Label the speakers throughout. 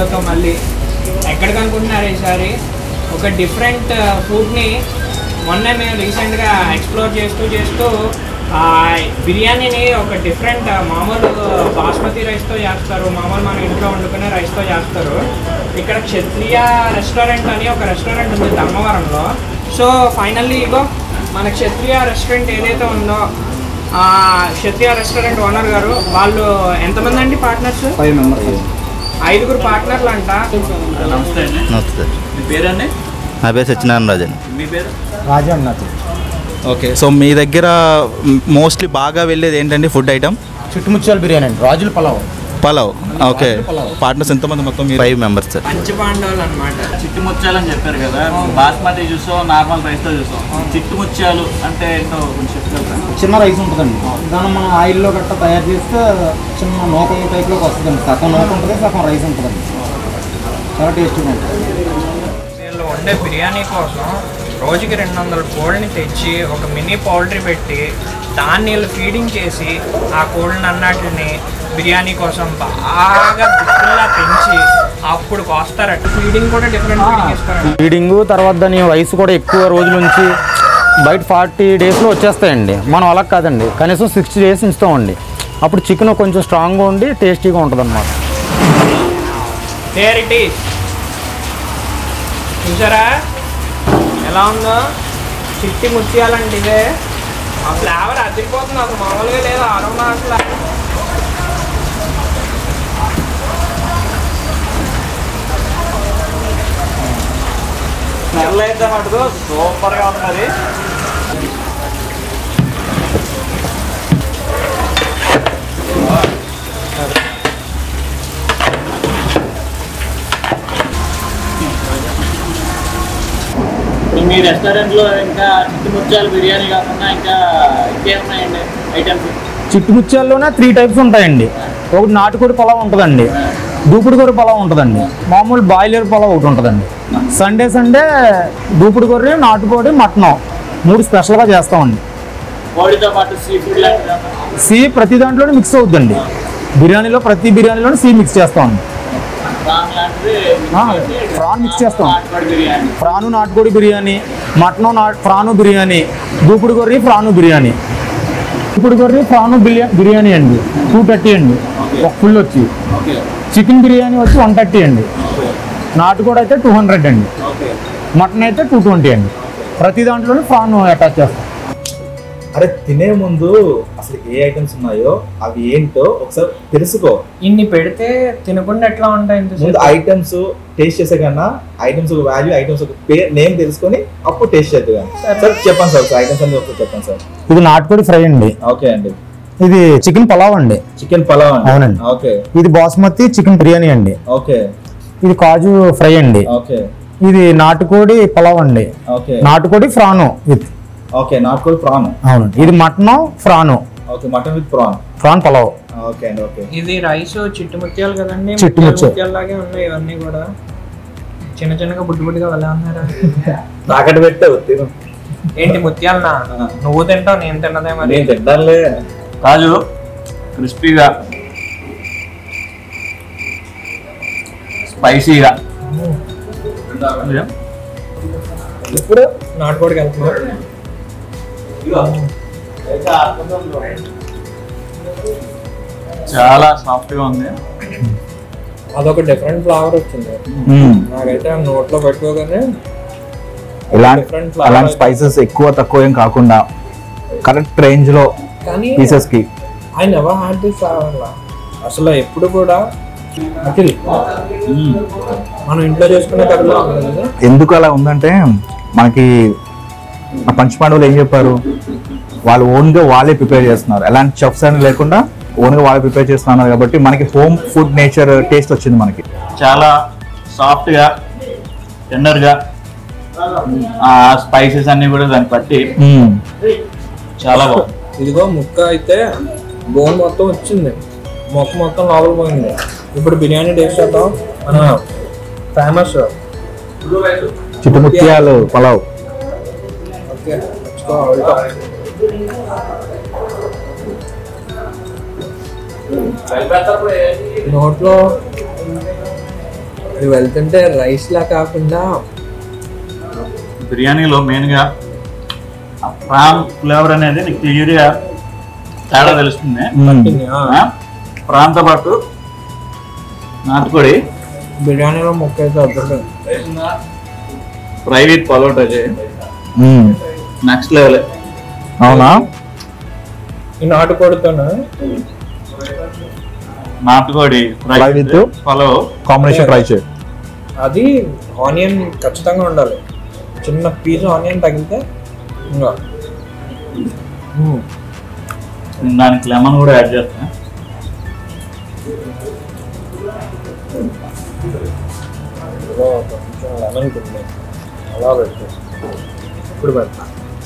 Speaker 1: వీడియోతో మళ్ళీ ఎక్కడికి అనుకుంటున్నారు ఈసారి ఒక డిఫరెంట్ ఫుడ్ని మొన్న మేము రీసెంట్గా ఎక్స్ప్లోర్ చేస్తూ చేస్తూ ఆ బిర్యానీని ఒక డిఫరెంట్ మామూలు బాస్మతి రైస్తో చేస్తారు మామూలు మన ఇంట్లో వండుకునే రైస్తో చేస్తారు ఇక్కడ క్షత్రియ రెస్టారెంట్ అని ఒక రెస్టారెంట్ ఉంది ధర్మవరంలో సో ఫైనల్లీ ఇగో మన క్షత్రియ రెస్టారెంట్ ఏదైతే ఉందో ఆ క్షత్రియ రెస్టారెంట్ ఓనర్ గారు వాళ్ళు ఎంతమంది అండి పార్ట్నర్స్
Speaker 2: ఫైవ్ మెంబర్స్
Speaker 1: ఐదుగురు పార్ట్నర్లు అంట
Speaker 3: నమస్తే అండి
Speaker 4: నమస్తే
Speaker 3: మీ పేరండి
Speaker 4: నా పేరు సత్యనారాయణ రాజన్
Speaker 3: మీ పేరు
Speaker 2: రాజా అన్నది
Speaker 4: ఓకే సో మీ దగ్గర మోస్ట్లీ బాగా వెళ్ళేది ఏంటండి ఫుడ్ ఐటమ్
Speaker 2: చుట్టుముచ్చాల బిర్యానీ అండి రాజుల పలావ్
Speaker 4: పలావ్ ఓకే పార్ట్నర్స్ ఎంతమంది మొత్తం ఫైవ్ మెంబర్స్ సార్
Speaker 1: పంచపాండవులు అనమాట
Speaker 3: చిట్టు ముత్యాలు అని చెప్పారు కదా బాస్మతి చూసాం నార్మల్ రైస్తో చూసాం చిట్టు ముత్యాలు అంటే ఏంటో కొంచెం చెప్తారా
Speaker 2: చిన్న రైస్ ఉంటుందండి దాన్ని మనం ఆయిల్లో గట్ట తయారు చేస్తే చిన్న నూకల టైప్లోకి వస్తుందండి సగం నూక ఉంటుంది సగం రైస్ ఉంటుందండి చాలా టేస్టీగా ఉంటుంది
Speaker 1: వీళ్ళు వండే బిర్యానీ కోసం రోజుకి రెండు వందల కోళ్ళని తెచ్చి ఒక మినీ పౌల్ట్రీ పెట్టి దాన్ని వీళ్ళు ఫీడింగ్ చేసి ఆ కోళ్ళని అన్నటిని బిర్యానీ కోసం బాగా బిక్కుల్లా పెంచి అప్పుడు కోస్తారట ఫీడింగ్ కూడా డిఫరెంట్ ఫీడింగ్ ఇస్తారట
Speaker 2: ఫీడింగ్ తర్వాత దాని వయసు కూడా ఎక్కువ రోజుల నుంచి బయట ఫార్టీ డేస్లో వచ్చేస్తాయండి మనం అలా కాదండి కనీసం సిక్స్టీ డేస్ ఉంచుతామండి అప్పుడు చికెన్ కొంచెం స్ట్రాంగ్గా ఉండి టేస్టీగా ఉంటుంది అనమాట
Speaker 1: దేర్ ఇట్ ఈస్ చూసారా ఎలా ఉందో చిట్టి ముత్యాలండి ఇదే ఆ ఫ్లేవర్ అదిరిపోతుంది అసలు మామూలుగా లేదు అరోమా అసలు
Speaker 3: స్మెల్ అయితే మటుకు సూపర్గా ఉన్నది మీ రెస్టారెంట్లో ఇంకా చిట్టు ముత్యాలు బిర్యానీ కాకుండా ఇంకా ఇంకేమున్నాయండి ఐటమ్స్
Speaker 2: చిట్టుముత్యాల్లోనే త్రీ టైప్స్ ఉంటాయండి ఒకటి నాటుకోడి పొలం ఉంటుందండి దూపుడు కొర్రి పొలం ఉంటుందండి మామూలు బాయిలర్ పొలం ఒకటి ఉంటుందండి సండే సండే దూపుడు కొర్రి నాటుకోడి మటనం మూడు స్పెషల్గా చేస్తామండి
Speaker 3: కోడితో పాటు సీ ఫుడ్ లాంటిది
Speaker 2: సీ ప్రతి దాంట్లోనే మిక్స్ అవుతుందండి బిర్యానీలో ప్రతి బిర్యానీలోనే సీ మిక్స్ చేస్తామండి
Speaker 3: ప్రాన్ లాంటిది
Speaker 2: ఆ, ప్రాన్ మిక్స్ చేస్తాం
Speaker 3: నాటుకోడి బిర్యానీ
Speaker 2: ప్రాను నాటుకోడి బిర్యానీ మటను నా ప్రాను బిర్యానీ దూపుడు కొర్రి ప్రాను బిర్యానీ దూపుడు కొర్రి ప్రాను బిర్యా బిర్యానీ అండి టూ థర్టీ అండి ఒక ఫుల్ వచ్చి
Speaker 3: ఓకే
Speaker 2: చికెన్ బిర్యానీ వచ్చి వన్ థర్టీ అండి నాటుకోడి అయితే టూ హండ్రెడ్ అండి
Speaker 3: ఓకే
Speaker 2: మటన్ అయితే టూ ట్వంటీ అండి ప్రతి దాంట్లోనే ప్రాన్ అటాచ్ చేస్తాం
Speaker 5: అరే తినే ముందు అసలు ఏ ఐటమ్స్ ఉన్నాయో అవి ఏంటో ఒకసారి తెలుసుకో
Speaker 1: ఇన్ని పెడితే తినకుండా ఎట్లా ఉంటాయి
Speaker 5: ముందు
Speaker 1: ఇంతసేపు?
Speaker 5: ఐటమ్స్ టేస్ట్ చేసే కన్నా ఐటమ్స్ ఒక వాల్యూ ఐటమ్స్ ఒక పేరు నేమ్ తెలుసుకొని అప్పుడు టేస్ట్ చేద్దు కానీ సార్ చెప్పండి సార్ ఐటమ్స్ అన్ని ఒకసారి చెప్పండి సార్
Speaker 2: ఇది నాటుకోడి ఫ్రై అండి
Speaker 5: ఓకే అండి
Speaker 2: ఇది చికెన్ పలావ్ అండి
Speaker 5: చికెన్ పలావ్ అండి
Speaker 2: అవునండి.
Speaker 5: ఓకే
Speaker 2: ఇది బాస్మతి చికెన్ బిర్యానీ అండి
Speaker 5: ఓకే
Speaker 2: ఇది కాజు ఫ్రై అండి
Speaker 5: ఓకే
Speaker 2: ఇది నాటుకోడి పలావ్ అండి
Speaker 5: ఓకే
Speaker 2: నాటుకోడి ఫ్రాను విత్
Speaker 5: ఓకే నాటుకోడి ప్రాన్
Speaker 2: అవునండి ఇది mutton prawn
Speaker 5: okay mutton with prawn
Speaker 2: prawn pulao
Speaker 5: okay అండి ఓకే
Speaker 1: ఇది రైస్ చిట్టు ముత్యాలు కదండి
Speaker 2: చిట్టు ముత్యాలు.
Speaker 1: ముత్యాలు లాగే ఉన్నాయి ఇవన్నీ కూడా చిన్న చిన్నగా బుడ్డి బుడ్డిగా ఎలా ఉన్నారా
Speaker 5: తాకట్టు పెట్టావు తిను
Speaker 1: ఏంటి ముత్యాలనా
Speaker 5: ఆ.
Speaker 1: నువ్వు తింటావు నేను తిన్నదే మరి
Speaker 5: నేను తింటానులే
Speaker 3: రాజు క్రిస్పీగా స్పైసీగా
Speaker 1: ఇప్పుడు నాటుకోడికి వెళ్తున్నావు
Speaker 3: చాలా సాఫ్ట్గా ఉంది
Speaker 1: అదొక డిఫరెంట్ ఫ్లేవర్ వచ్చింది నాకైతే ఆ నోట్లో పెట్టుకోగానే
Speaker 5: ఇలాంటి
Speaker 1: Different flower
Speaker 5: అలాంటి
Speaker 1: అయితే-
Speaker 5: స్పైసెస్ ఎక్కువ తక్కువ ఏం కాకుండా కరెక్ట్ రేంజ్ లో
Speaker 1: కానీ
Speaker 5: పీసెస్ కి
Speaker 1: I never had this flavour అసలు ఎప్పుడు కూడా అఖిల్ మనం ఇంట్లో చేసుకునే కర్రీలో ఉంది కదా
Speaker 5: ఎందుకు అలా ఉందంటే మనకి ఆ పంచపాండవులు ఏం చెప్పారు వాళ్ళు ఓన్ గా వాళ్ళే ప్రిపేర్ చేస్తున్నారు ఎలాంటి చెఫ్స్ అని లేకుండా ఓన్ గా వాళ్ళే ప్రిపేర్ చేస్తున్నారు కాబట్టి మనకి హోమ్ ఫుడ్ నేచర్ టేస్ట్ వచ్చింది మనకి
Speaker 3: చాలా సాఫ్ట్గా టెండర్గా ఆ స్పైసెస్ అన్ని కూడా దాన్ని బట్టి చాలా బాగుంది
Speaker 1: ఇదిగో ముక్క అయితే బోన్ మొత్తం వచ్చింది మొక్క మొత్తం లోపల పోయింది ఇప్పుడు బిర్యానీ టేస్ట్ చేద్దాం మన ఫేమస్
Speaker 5: చిట్టుముత్యాలు పలావ్
Speaker 1: ఓకే let's go, వెళ్తాం. నోట్లో అది వెళ్తుంటే రైస్ లా కాకుండా
Speaker 3: బిర్యానీలో మెయిన్గా ఆ ప్రాన్ ఫ్లేవర్ అనేది నీకు క్లియర్గా తేడా తెలుస్తుంది ఆ, ప్రాన్తో పాటు నాటుకోడి
Speaker 1: బిర్యానీలో ముక్క అయితే అద్భుతం
Speaker 3: ఫ్రై విత్ పలోటా
Speaker 5: మ్మ్.
Speaker 3: నెక్స్ట్ లెవెల్
Speaker 5: అవునా
Speaker 1: ఈ నాటుకోడితోనే
Speaker 3: నాటుకోడి
Speaker 5: Fry
Speaker 3: fry
Speaker 5: with
Speaker 3: with pulao
Speaker 5: combination try చేయి
Speaker 1: అది ఆనియన్ ఖచ్చితంగా ఉండాలి చిన్న పీస్ ఆనియన్ తగిలితే ఇంకా మ్మ్.
Speaker 3: దానికి లెమన్ కూడా యాడ్ చేస్తా
Speaker 1: ఇదిగో కొంచెం లెమన్ పిండి అలా పెట్టు ఇప్పుడు పెడతా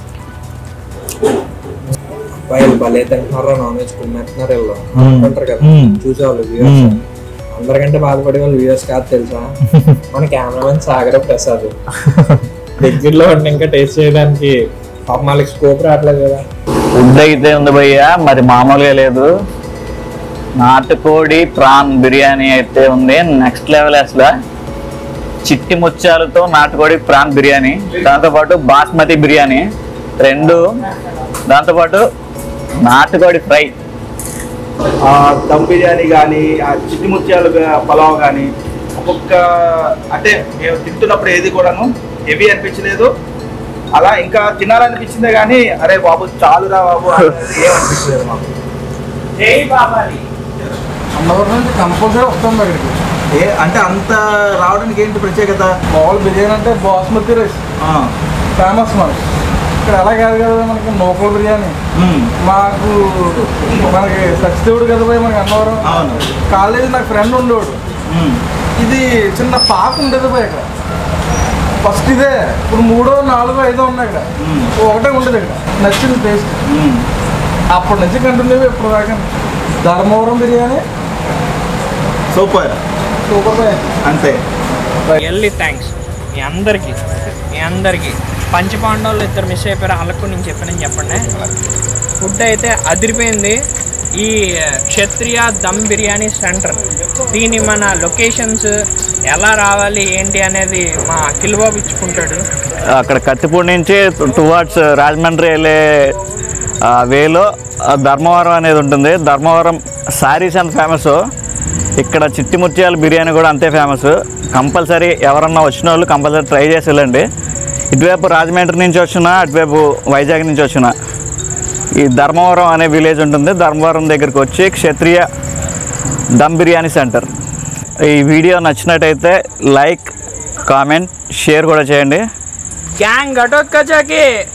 Speaker 1: అబ్బాయిలు భలే తింటున్నారా నాన్ వెజ్ కుమ్మేస్తున్నారు వీళ్ళు అనుకుంటారు కదా
Speaker 5: మ్మ్.
Speaker 1: చూసేవాళ్ళు వ్యూవర్స్
Speaker 5: మ్మ్.
Speaker 1: అందరికంటే బాధపడే వాళ్ళు వ్యూవర్స్ కాదు తెలుసా మన కెమెరామెన్ సాగర ప్రసాద్ దగ్గరలో ఉండి ఇంకా టేస్ట్ చేయడానికి పాప వాళ్ళకి స్కోప్ రావట్లేదు కదా
Speaker 3: ఫుడ్ అయితే ఉంది భయ్య మరి మామూలుగా లేదు నాటుకోడి ప్రాన్ బిర్యానీ అయితే ఉంది నెక్స్ట్ లెవెల్ అసలు చిట్టి ముత్యాలతో నాటుకోడి ప్రాన్ బిర్యానీ దాంతోపాటు బాస్మతి బిర్యానీ రెండు దాంతోపాటు నాటుకోడి ఫ్రై
Speaker 5: ఆ దమ్ బిర్యానీ కానీ ఆ చిట్టి ముత్యాలు గా- పలావ్ కానీ ఒక్కొక్క అంటే మేము తింటున్నప్పుడు ఏది కూడాను హెవీ అనిపించలేదు అలా ఇంకా తినాలనిపించిందే కానీ అరే బాబు చాలురా బాబు అనేది ఏం అనిపించలేదు మాకు
Speaker 1: జై బాబాలి
Speaker 6: అన్నవరం నుంచి కంపల్సరీ వస్తాం అక్కడికి
Speaker 5: ఏ అంటే అంత రావడానికి ఏంటి ప్రత్యేకత
Speaker 6: మామూలు బిర్యానీ అంటే బాస్మతి రైస్
Speaker 5: ఆ,
Speaker 6: ఫేమస్ మనకి ఇక్కడ అలా కాదు కదా మనకి నూకల బిర్యానీ
Speaker 5: మ్మ్.
Speaker 6: మాకు మనకి సచిదేవుడు కదా పోయి మనకి అన్నవరం
Speaker 5: అవును.
Speaker 6: కాలేజీ నాకు ఫ్రెండ్ ఉండేవాడు
Speaker 5: మ్మ్.
Speaker 6: ఇది చిన్న పాక ఉండేది పోయి ఇక్కడ ఫస్ట్ ఇదే ఇప్పుడు మూడో నాలుగో ఐదో ఉన్నాయి ఇక్కడ
Speaker 5: మ్మ్.
Speaker 6: ఒకటే ఉండేది ఇక్కడ నచ్చింది టేస్ట్
Speaker 5: మ్మ్.
Speaker 6: అప్పటి నుంచి కంటిన్యూ ఇప్పుడు దాకా ధర్మవరం బిర్యానీ
Speaker 5: సూపర్
Speaker 6: సూపర్ పోయి
Speaker 5: అంతే
Speaker 1: ఎల్లి థ్యాంక్స్ మీ అందరికి మీ అందరికి పంచపాండవులు ఇద్దరు మిస్ అయిపోయారు వాళ్ళకు నేను చెప్పానని చెప్పండి ఫుడ్ అయితే అదిరిపోయింది ఈ క్షత్రియ దమ్ బిర్యానీ సెంటర్ దీని మన లొకేషన్స్ ఎలా రావాలి ఏంటి అనేది మా కిల్బాబు ఇచ్చుకుంటాడు
Speaker 3: అక్కడ కత్తిపూడి నుంచి టువార్డ్స్ రాజమండ్రి వెళ్ళే ఆ, వేలో ఆ, ధర్మవరం అనేది ఉంటుంది ధర్మవరం శారీస్ అంత ఫేమస్ ఇక్కడ చిట్టి ముత్యాల బిర్యానీ కూడా అంతే ఫేమస్ కంపల్సరీ ఎవరన్నా వచ్చిన వాళ్ళు కంపల్సరీ ట్రై చేసి వెళ్ళండి ఇటువైపు రాజమండ్రి నుంచి వచ్చిన అటువైపు వైజాగ్ నుంచి వచ్చిన ఈ ధర్మవరం అనే విలేజ్ ఉంటుంది ధర్మవరం దగ్గరికి వచ్చి క్షత్రియ దమ్ బిర్యానీ సెంటర్ ఈ వీడియో నచ్చినట్టయితే లైక్ కామెంట్ షేర్ కూడా చేయండి
Speaker 1: గ్యాంగ్ అటోక్కచాకి